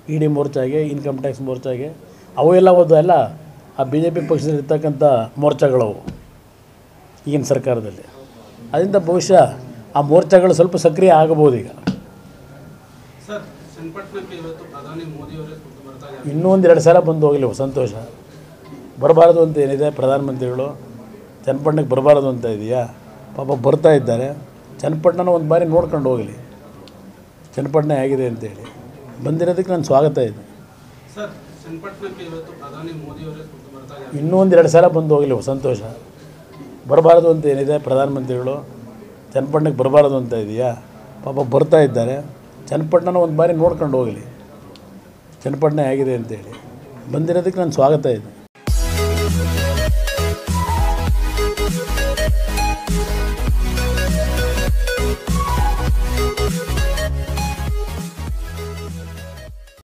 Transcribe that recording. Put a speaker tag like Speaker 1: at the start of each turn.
Speaker 1: E D ಮೋರ್ಚಾಗೆ income tax ಮೋರ್ಚಾಗೆ ಅವು ಎಲ್ಲ ಒಂದು ಎಲ್ಲ ಆ ಬಿ ಜೆ ಪಿ ಪಕ್ಷದಲ್ಲಿರ್ತಕ್ಕಂಥ ಮೋರ್ಚಾಗಳವು ಈಗಿನ ಸರ್ಕಾರದಲ್ಲಿ ಅದರಿಂದ ಬಹುಶಃ ಆ ಮೋರ್ಚಾಗಳು ಸ್ವಲ್ಪ ಸಕ್ರಿಯ ಆಗಬಹುದು ಈಗ
Speaker 2: ಸರ್ ಚನ್ನಪಟ್ಟಣಕ್ಕೆ ಇವತ್ತು ಪ್ರಧಾನಿ ಮೋದಿಯವರೇ ಖುದ್ದು ಬರ್ತಾ ಇದ್ದಾರೆ
Speaker 1: ಇನ್ನೂ ಒಂದು ಎರಡು ಸಲ ಬಂದು ಹೋಗಲಿ ಸಂತೋಷ ಬರಬಾರ್ದು ಅಂತ ಏನಿದೆ ಪ್ರಧಾನಮಂತ್ರಿಗಳು ಚನ್ನಪಟ್ಟಣಕ್ಕೆ ಬರಬಾರ್ದು ಅಂತ ಇದೆಯಾ ಪಾಪ ಬರ್ತಾ ಇದ್ದಾರೆ ಚನ್ನಪಟ್ಟಣನ ಒಂದು ಬಾರಿ ನೋಡ್ಕೊಂಡು ಹೋಗಲಿ ಚನ್ನಪಟ್ಟಣ ಹೇಗಿದೆ ಅಂತೇಳಿ ಬಂದಿರೋದಕ್ಕೆ ನಾನು ಸ್ವಾಗತ ಇದೆ
Speaker 2: ಸರ್ ಚನ್ನಪಟ್ಟಣಕ್ಕೆ ಇವತ್ತು ಪ್ರಧಾನಿ ಮೋದಿಯವರೇ ಖುದ್ದು ಬರ್ತಾ ಇದ್ದಾರೆ
Speaker 1: ಇನ್ನೂ ಒಂದು ಎರಡು ಸಲ ಬಂದು ಹೋಗಲಿ ಸಂತೋಷ ಬರಬಾರ್ದು ಅಂತ ಏನಿದೆ ಪ್ರಧಾನಮಂತ್ರಿಗಳು ಚನ್ನಪಟ್ಟಣಕ್ಕೆ ಬರಬಾರ್ದು ಅಂತ ಇದೆಯಾ ಪಾಪ ಬರ್ತಾ ಇದ್ದಾರೆ ಚನ್ನಪಟ್ಟಣನ ಒಂದು ಬಾರಿ ನೋಡ್ಕೊಂಡು ಹೋಗಲಿ ಚನ್ನಪಟ್ಟಣ ಹೇಗಿದೆ ಅಂತೇಳಿ ಬಂದಿರೋದಕ್ಕೆ ನಾನು ಸ್ವಾಗತ ಇದೆ